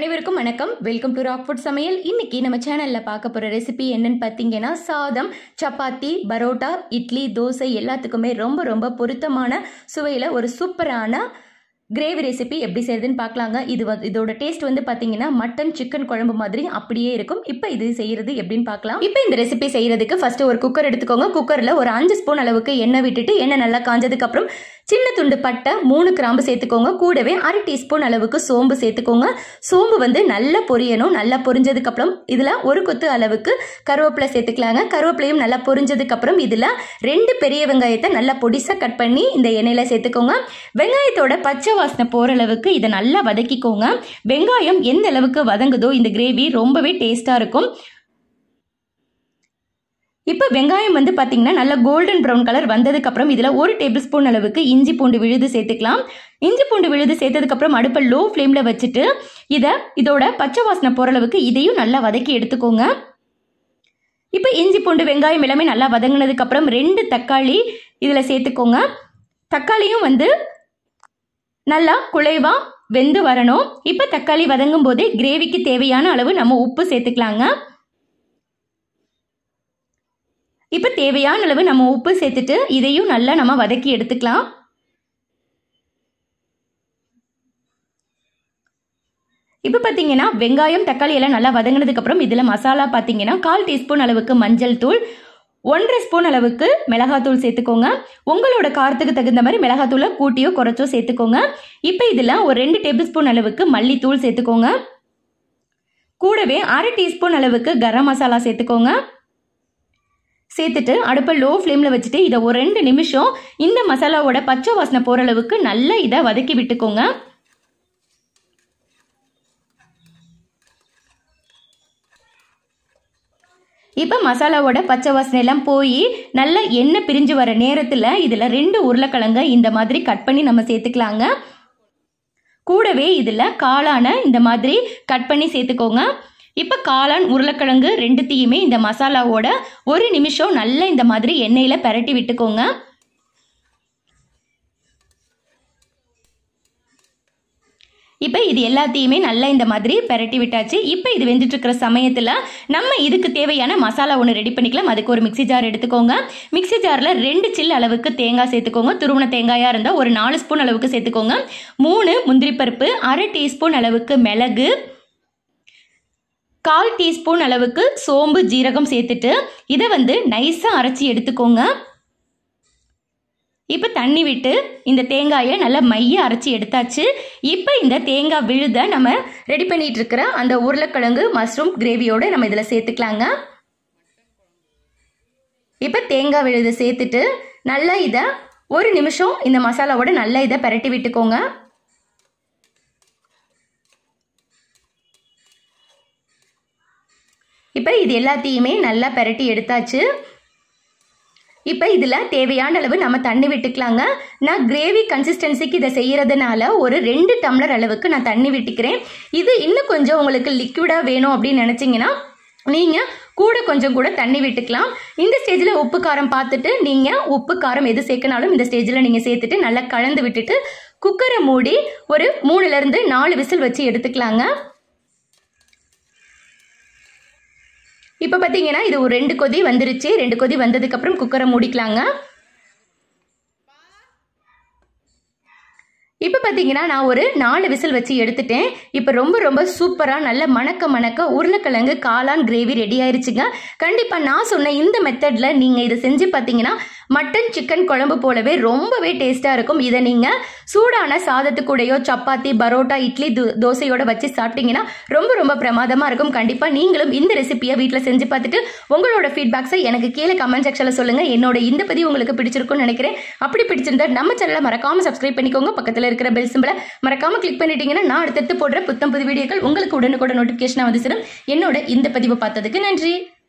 அனைவருக்கும் வணக்கம் welcome to rock food சமையல் இன்னைக்கு நம்ம சேனலில் பார்க்க போகிற ரெசிபி என்னன்னு பார்த்தீங்கன்னா சாதம் சப்பாத்தி பரோட்டா இட்லி தோசை எல்லாத்துக்குமே ரொம்ப ரொம்ப பொருத்தமான சுவையில் ஒரு சூப்பரான கிரேவி ரெசிபி எப்படி செய்யறதுன்னு பார்க்கலாங்க இது வந்து இதோட டேஸ்ட் வந்து பார்த்தீங்கன்னா மட்டன் சிக்கன் குழம்பு மாதிரி அப்படியே இருக்கும் இப்போ இது செய்யறது எப்படின்னு பார்க்கலாம் இப்போ இந்த ரெசிபி செய்யறதுக்கு ஃபர்ஸ்ட் ஒரு குக்கர் எடுத்துக்கோங்க குக்கரில் ஒரு அஞ்சு ஸ்பூன் அளவுக்கு எண்ணெய் விட்டுட்டு எண்ணெய் நல்லா காஞ்சதுக்கு அப்புறம் சின்ன துண்டு பட்டை மூணு கிராம்பு சேர்த்துக்கோங்க கூடவே அரை டீஸ்பூன் அளவுக்கு சோம்பு சேர்த்துக்கோங்க சோம்பு வந்து நல்லா பொரியணும் நல்லா பொரிஞ்சதுக்கு அப்புறம் இதில் ஒரு கொத்து அளவுக்கு கருவேப்பிலை சேர்த்துக்கலாங்க கருவேப்பிலையும் நல்லா பொரிஞ்சதுக்கு அப்புறம் இதில் ரெண்டு பெரிய வெங்காயத்தை நல்லா பொடிசாக கட் பண்ணி இந்த எண்ணெயில் சேர்த்துக்கோங்க வெங்காயத்தோட பச்சை வாசனை போகிற அளவுக்கு இதை நல்லா வதக்கிக்கோங்க வெங்காயம் எந்த அளவுக்கு வதங்குதோ இந்த கிரேவி ரொம்பவே டேஸ்ட்டாக இருக்கும் இப்போ வெங்காயம் வந்து பார்த்தீங்கன்னா நல்ல கோல்டன் ப்ரௌன் கலர் வந்ததுக்கப்புறம் இதில் ஒரு டேபிள் ஸ்பூன் அளவுக்கு இஞ்சி பூண்டு விழுது சேர்த்துக்கலாம் இஞ்சி பூண்டு விழுது சேர்த்ததுக்கப்புறம் அடுப்பை லோ ஃப்ளேமில் வச்சுட்டு இதை இதோட பச்சை வாசனை போகிற அளவுக்கு இதையும் நல்லா வதக்கி எடுத்துக்கோங்க இப்போ இஞ்சி பூண்டு வெங்காயம் எல்லாமே நல்லா வதங்கினதுக்கப்புறம் ரெண்டு தக்காளி இதில் சேர்த்துக்கோங்க தக்காளியும் வந்து நல்லா குழைவா வெந்து வரணும் இப்போ தக்காளி வதங்கும் போதே கிரேவிக்கு தேவையான அளவு நம்ம உப்பு சேர்த்துக்கலாங்க இப்போ தேவையான அளவு நம்ம உப்பு சேர்த்துட்டு இதையும் நல்லா நம்ம வதக்கி எடுத்துக்கலாம் இப்போ பார்த்தீங்கன்னா வெங்காயம் தக்காளி எல்லாம் நல்லா வதங்கினதுக்கப்புறம் இதில் மசாலா பார்த்தீங்கன்னா கால் டீஸ்பூன் அளவுக்கு மஞ்சள் தூள் ஒன்றரை ஸ்பூன் அளவுக்கு மிளகாத்தூள் சேர்த்துக்கோங்க உங்களோட காரத்துக்கு தகுந்த மாதிரி மிளகாத்தூளை கூட்டியோ குறைச்சோ சேர்த்துக்கோங்க இப்போ இதில் ஒரு ரெண்டு டேபிள் ஸ்பூன் அளவுக்கு மல்லித்தூள் சேர்த்துக்கோங்க கூடவே அரை டீஸ்பூன் அளவுக்கு கரம் மசாலா சேர்த்துக்கோங்க சேர்த்துட்டு அடுப்பை லோ ஃப்ளேமில் வச்சுட்டு இதை ஒரு ரெண்டு நிமிஷம் இந்த மசாலாவோட பச்சை வாசனை போகிற அளவுக்கு நல்லா இதை வதக்கி விட்டுக்கோங்க இப்போ மசாலாவோட பச்சை வாசனை எல்லாம் போய் நல்லா எண்ணெய் பிரிஞ்சு வர நேரத்தில் இதில் ரெண்டு உருளைக்கிழங்க இந்த மாதிரி கட் பண்ணி நம்ம சேர்த்துக்கலாங்க கூடவே இதில் காளான இந்த மாதிரி கட் பண்ணி சேர்த்துக்கோங்க இப்போ காளான் உருளைக்கிழங்கு ரெண்டுத்தையுமே இந்த மசாலாவோட ஒரு நிமிஷம் நல்லா இந்த மாதிரி எண்ணெயில் பரட்டி விட்டுக்கோங்க இப்போ இது எல்லாத்தையுமே நல்லா இந்த மாதிரி பெரட்டி விட்டாச்சு இப்போ இது வெந்துட்டு இருக்கிற சமயத்தில் நம்ம இதுக்கு தேவையான மசாலா ஒன்று ரெடி பண்ணிக்கலாம் அதுக்கு ஒரு மிக்சி ஜார் எடுத்துக்கோங்க மிக்சி ஜாரில் ரெண்டு சில் அளவுக்கு தேங்காய் சேர்த்துக்கோங்க துருவன தேங்காயாக இருந்தால் ஒரு நாலு ஸ்பூன் அளவுக்கு சேர்த்துக்கோங்க மூணு முந்திரி பருப்பு அரை டீஸ்பூன் அளவுக்கு மிளகு கால் டீஸ்பூன் அளவுக்கு சோம்பு ஜீரகம் சேர்த்துட்டு இதை வந்து நைஸாக அரைச்சி எடுத்துக்கோங்க இப்போ தண்ணி விட்டு இந்த தேங்காயை நல்லா மைய அரைச்சி எடுத்தாச்சு இப்போ இந்த தேங்காய் விழுத நம்ம ரெடி பண்ணிட்டு இருக்கிற அந்த உருளைக்கிழங்கு மஷ்ரூம் கிரேவியோட நம்ம இதில் சேர்த்துக்கலாங்க இப்போ தேங்காய் விழுத சேர்த்துட்டு நல்லா இதை ஒரு நிமிஷம் இந்த மசாலாவோட நல்லா இதை பரட்டி விட்டுக்கோங்க இப்போ இது எல்லாத்தையுமே நல்லா பரட்டி எடுத்தாச்சு இப்போ இதில் தேவையான அளவு நம்ம தண்ணி விட்டுக்கலாங்க நான் கிரேவி கன்சிஸ்டன்சிக்கு இதை செய்கிறதுனால ஒரு ரெண்டு டம்ளர் அளவுக்கு நான் தண்ணி விட்டுக்கிறேன் இது இன்னும் கொஞ்சம் உங்களுக்கு லிக்விடாக வேணும் அப்படின்னு நினச்சிங்கன்னா நீங்கள் கூட கொஞ்சம் கூட தண்ணி விட்டுக்கலாம் இந்த ஸ்டேஜில் உப்பு காரம் பார்த்துட்டு நீங்கள் உப்பு காரம் எது சேர்க்கனாலும் இந்த ஸ்டேஜில் நீங்கள் சேர்த்துட்டு நல்லா கலந்து விட்டுட்டு குக்கரை மூடி ஒரு மூணுலேருந்து நாலு விசில் வச்சு எடுத்துக்கலாங்க இப்போ பார்த்தீங்கன்னா இது ஒரு ரெண்டு கொதி வந்துருச்சு ரெண்டு கொதி வந்ததுக்கப்புறம் குக்கரை மூடிக்கலாங்க இப்போ பார்த்தீங்கன்னா நான் ஒரு நாலு விசில் வச்சு எடுத்துட்டேன் இப்போ ரொம்ப ரொம்ப சூப்பராக நல்ல மணக்க மணக்க உருளைக்கிழங்கு காளான் கிரேவி ரெடி ஆயிருச்சுங்க கண்டிப்பாக நான் சொன்ன இந்த மெத்தடில் நீங்கள் இதை செஞ்சு பார்த்தீங்கன்னா மட்டன் சிக்கன் குழம்பு போலவே ரொம்பவே டேஸ்ட்டாக இருக்கும் இதை நீங்கள் சூடான சாதத்து கூடயோ சப்பாத்தி பரோட்டா இட்லி தோசையோட வச்சு சாப்பிட்டீங்கன்னா ரொம்ப ரொம்ப பிரமாதமாக இருக்கும் கண்டிப்பாக நீங்களும் இந்த ரெசிபியை வீட்டில் செஞ்சு பார்த்துட்டு உங்களோட ஃபீட்பேக்ஸை எனக்கு கீழே கமெண்ட் செக்ஷனில் சொல்லுங்கள் என்னோட இந்த பதிவு உங்களுக்கு பிடிச்சிருக்கும்னு நினைக்கிறேன் அப்படி பிடிச்சிருந்தா நம்ம சேனலை மறக்காமல் சப்ஸ்கிரைப் பண்ணிக்கோங்க பக்கத்தில் இருக்கிற பெல் சிம்பிளை மறக்காம கிளிக் பண்ணிட்டீங்கன்னா நான் அடுத்தடுத்து போடுற புத்தம் புது வீடியோக்கள் உங்களுக்கு உடனுக்குடன் நோட்டிஃபிகேஷனாக வந்து சேரும் என்னோட இந்த பதிவை பார்த்ததுக்கு நன்றி